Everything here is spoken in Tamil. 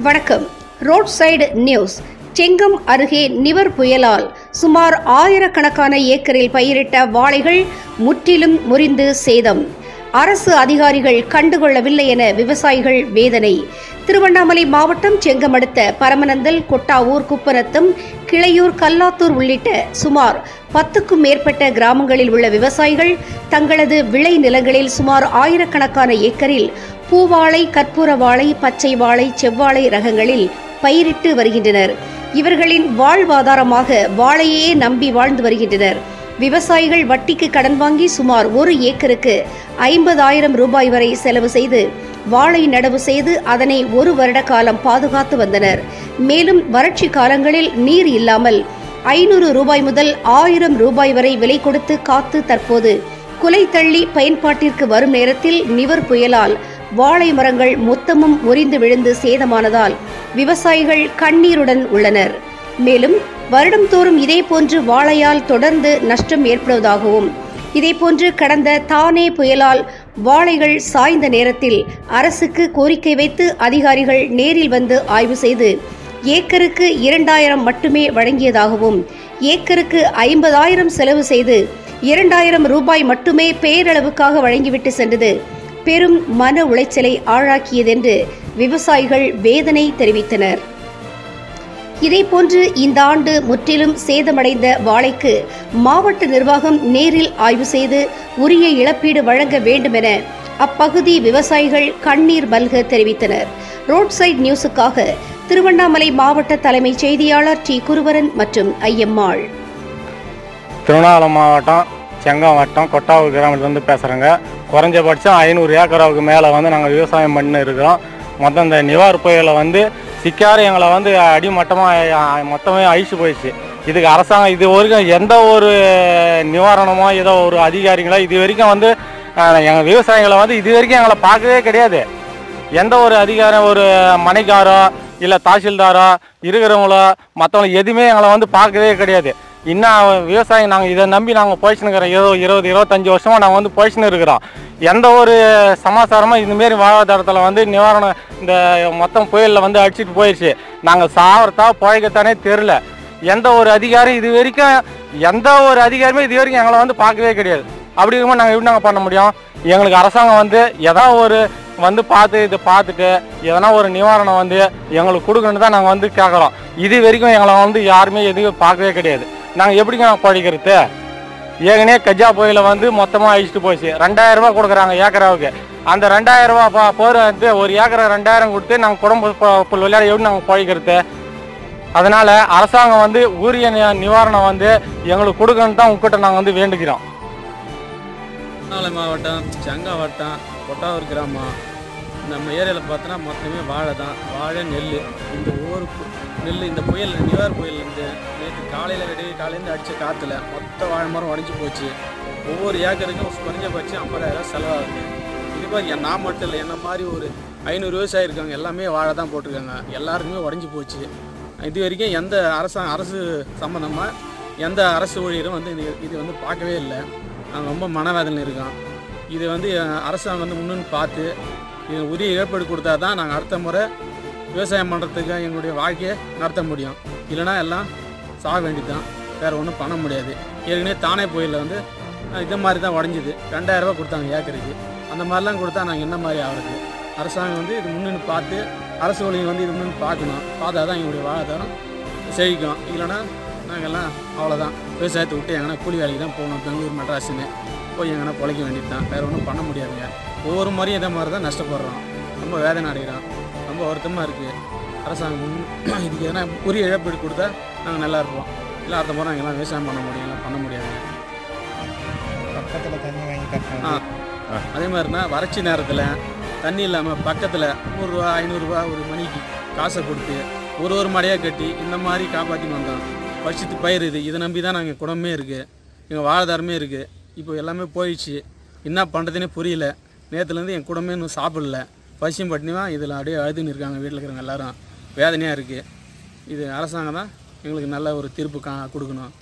வணக்கம் ரோட் சைடு நியூஸ் செங்கம் அருகே நிவர் புயலால் சுமார் ஆயிரக்கணக்கான ஏக்கரில் பயிரிட்ட வாழைகள் முற்றிலும் முறிந்து சேதம் அரசு அதிகாரிகள் கண்டுகொள்ளவில்லை என விவசாயிகள் வேதனை திருவண்ணாமலை மாவட்டம் செங்கம் அடுத்த பரமநந்தல் கொட்டாவூர் குப்பநத்தம் கிளையூர் கல்லாத்தூர் உள்ளிட்ட சுமார் பத்துக்கும் மேற்பட்ட கிராமங்களில் உள்ள விவசாயிகள் தங்களது விளை நிலங்களில் சுமார் ஆயிரக்கணக்கான ஏக்கரில் பூவாழை கற்பூர வாழை பச்சை வாழை செவ்வாழை ரகங்களில் பயிரிட்டு வருகின்றனர் இவர்களின் வாழ்வாதாரமாக வாழையே நம்பி வாழ்ந்து வருகின்றனர் விவசாயிகள் வட்டிக்கு கடன் வாங்கி சுமார் ஒரு ஏக்கருக்கு ஐம்பதாயிரம் ரூபாய் வரை செலவு செய்து வாழை நடவு செய்து அதனை ஒரு வருட காலம் பாதுகாத்து வந்தனர் மேலும் வறட்சி காலங்களில் நீர் இல்லாமல் ஐநூறு ரூபாய் முதல் ஆயிரம் ரூபாய் வரை விலை கொடுத்து காத்து தற்போது குலை தள்ளி பயன்பாட்டிற்கு வரும் நேரத்தில் நிவர் புயலால் வாழை மரங்கள் மொத்தமும் முறிந்து விழுந்து சேதமானதால் விவசாயிகள் கண்ணீருடன் உள்ளனர் மேலும் வருடம்தோறும் இதேபோன்று வாழையால் தொடர்ந்து நஷ்டம் ஏற்படுவதாகவும் இதேபோன்று கடந்த தானே புயலால் வாழைகள் சாய்ந்த நேரத்தில் அரசுக்கு கோரிக்கை வைத்து அதிகாரிகள் நேரில் வந்து ஆய்வு செய்து ஏக்கருக்கு இரண்டாயிரம் மட்டுமே வழங்கியதாகவும் ஏக்கருக்கு ஐம்பதாயிரம் செலவு செய்து இரண்டாயிரம் ரூபாய் மட்டுமே பேரளவுக்காக வழங்கிவிட்டு சென்றது பெரும் மன உளைச்சலை ஆழாக்கியதென்று விவசாயிகள் வேதனை தெரிவித்தனர் இதேபோன்று இந்த ஆண்டு முற்றிலும் சேதமடைந்த வாழைக்கு மாவட்ட நிர்வாகம் நேரில் ஆய்வு செய்து உரிய இழப்பீடு வழங்க வேண்டுமென அப்பகுதி விவசாயிகள் கண்ணீர் மல்க தெரிவித்தனர் ரோட் சைட் நியூஸுக்காக திருவண்ணாமலை மாவட்ட தலைமைச் செய்தியாளர் டி குருவரன் மற்றும் ஐயம்மாள் திருவண்ணாமலை மாவட்டம் செங்கம் வட்டம் கொட்டாவூர் கிராமத்துலேருந்து பேசுகிறேங்க குறைஞ்சபட்சம் ஐநூறு ஏக்கராவுக்கு மேலே வந்து நாங்கள் விவசாயம் பண்ணி இருக்கிறோம் மொத்தம் இந்த நிவார் புயலை வந்து சிக்கார எங்களை வந்து அடிமட்டமாக மொத்தமே அழிச்சு போயிடுச்சு இதுக்கு அரசாங்கம் இது வரைக்கும் எந்த ஒரு நிவாரணமோ ஏதோ ஒரு அதிகாரிகளோ இது வரைக்கும் வந்து எங்கள் விவசாயிகளை வந்து இது வரைக்கும் எங்களை பார்க்கவே கிடையாது எந்த ஒரு அதிகாரம் ஒரு மனைக்காரோ இல்லை தாசில்தாரோ இருக்கிறவங்களோ மற்றவங்க எதுவுமே எங்களை வந்து பார்க்கவே கிடையாது இன்னும் விவசாயம் நாங்கள் இதை நம்பி நாங்கள் போயிச்சுனுக்கிறோம் ஏதோ இருபது இருபத்தஞ்சி வருஷமாக நாங்கள் வந்து போயிச்சுன்னு இருக்கிறோம் எந்த ஒரு சமாச்சாரமும் இதுமாரி வாழ்வாதாரத்தில் வந்து நிவாரணம் இந்த மொத்தம் புயலில் வந்து அடிச்சிட்டு போயிடுச்சு நாங்கள் சாவறதா பிழைக்கத்தானே தெரில எந்த ஒரு அதிகாரி இது வரைக்கும் எந்த ஒரு அதிகாரியுமே இது வரைக்கும் எங்களை வந்து பார்க்கவே கிடையாது அப்படி இருக்கும்போது நாங்கள் எப்படி நாங்கள் பண்ண முடியும் எங்களுக்கு அரசாங்கம் வந்து எதா ஒரு வந்து பார்த்து இது பார்த்துட்டு எதனா ஒரு நிவாரணம் வந்து எங்களுக்கு கொடுக்கணுன்னு தான் நாங்கள் வந்து கேட்குறோம் இது வரைக்கும் எங்களை வந்து யாருமே எதுவும் பார்க்கவே கிடையாது நாங்கள் எப்படிங்க நாங்கள் படிக்கிறது ஏற்கனவே கஜா புயல வந்து மொத்தமாக அழிச்சிட்டு போச்சு ரெண்டாயிரம் ரூபாய் கொடுக்குறாங்க ஏக்கராவுக்கு அந்த ரெண்டாயிரம் ரூபாய் பா போகிற வந்து ஒரு ஏக்கரை ரெண்டாயிரம் கொடுத்து நாங்கள் குடும்ப ப- புல் விளையாட எப்படி நாங்கள் பழிக்கிறது அதனால் அரசாங்கம் வந்து உரிய நி- நிவாரணம் வந்து எங்களுக்கு கொடுக்கணுன்னு தான் உங்ககிட்ட நாங்கள் வந்து வேண்டுகிறோம் திருவண்ணாமலை மாவட்டம் செங்கா வட்டம் கொட்டாவூர் கிராமம் நம்ம ஏரியாவில் பார்த்தோன்னா மொத்தமே வாழை தான் வாழை நெல் இந்த ஊர் நெல் இந்த புயல் நிவார் புயல் இந்த நேற்று காலையில் விடிய காலையிலேருந்து அடித்த காற்றுல மொத்த வாழை மரம் உடஞ்சி போச்சு ஒவ்வொரு ஏக்கருக்கும் குறைஞ்சபட்சம் ஐம்பதாயிரம் செலவாகுது இது மாதிரி என் நான் மட்டும் இல்லை என்ன மாதிரி ஒரு ஐநூறு விவசாயி இருக்காங்க எல்லாமே வாழை தான் போட்டிருக்காங்க எல்லாருக்குமே உடஞ்சி போச்சு இது வரைக்கும் எந்த அரசாங்க அரசு சம்மந்தமாக எந்த அரசு ஊழியரும் வந்து இது இது வந்து பார்க்கவே இல்லை நாங்கள் ரொம்ப மனவேதனை இருக்கோம் இது வந்து அஹ், அரசாங்கம் வந்து முன்னுன்னு பார்த்து இது உரிய இழப்பீடு கொடுத்தா தான் நாங்கள் அடுத்த முறை விவசாயம் பண்ணுறதுக்கு எங்களுடைய வாழ்க்கையை நடத்த முடியும் இல்லைன்னா எல்லாம் சாக வேண்டியது தான் வேறு ஒன்றும் பண்ண முடியாது ஏற்கனவே தானே புயலில் வந்து அஹ், இந்த மாதிரி தான் உடஞ்சிது ரெண்டாயிரரூபா கொடுத்தாங்க ஏக்கருக்கு அந்த மாதிரிலாம் கொடுத்தா நாங்கள் என்ன மாதிரி ஆகுறது அரசாங்கம் வந்து இது முன்னுன்னு பார்த்து அரசு ஊழியர் வந்து இது முன்னு பார்க்கணும் பார்த்தா தான் எங்களுடைய வாழ்வாதாரம் செழிக்கும் இல்லைன்னா நாங்கள்லாம் அவ்வளோதான் விவசாயத்தை விட்டு எங்கன்னா கூலி வேலைக்கு தான் போகணும் பெங்களூர் மெட்ராஸுன்னு போய் எங்கன்னா பிழைக்க வேண்டியது தான் வேறு ஒன்றும் பண்ண முடியாதுங்க ஒவ்வொரு முறையும் இதே மாதிரி தான் நஷ்டப்படுறோம் ரொம்ப வேதனை அடைகிறோம் ரொம்ப வருத்தமாக இருக்குது அரசாங்கம் முன் இதுக்கு எதனா உரிய இழப்பீடு கொடுத்தா நாங்கள் நல்லா இருப்போம் இல்லை அடுத்த முறை எங்கெல்லாம் விவசாயம் பண்ண முடியும் இல்லை பண்ண முடியாதுங்க பக்கத்தில் தண்ணி வாங்கி கட்டணும் ஆ அதே மாதிரினா வறட்சி நேரத்தில் தண்ணி இல்லாமல் பக்கத்தில் நூறுரூவா ஐநூறுரூவா ஒரு மணிக்கு காசை கொடுத்து ஒரு ஒரு மடையாக கட்டி இந்த மாதிரி காப்பாற்றின்னு வந்தோம் வருஷத்து பயிர் இது இதை நம்பி தான் நாங்கள் குடும்பமே இருக்குது எங்கள் வாழ்வாதாரமே இருக்குது இப்போ எல்லாமே போயிடுச்சு என்ன பண்ணுறதுனே புரியல நேற்றுலேருந்து என் குடும்பமே இன்னும் சாப்பிடல பசியும் பட்டினியும் இதில் அப்படியே அழுதுன்னு இருக்காங்க வீட்டில் இருக்கிறவங்க எல்லாரும் வேதனையாக இருக்குது இது அரசாங்கம் தான் எங்களுக்கு நல்ல ஒரு தீர்ப்பு கா கொடுக்கணும்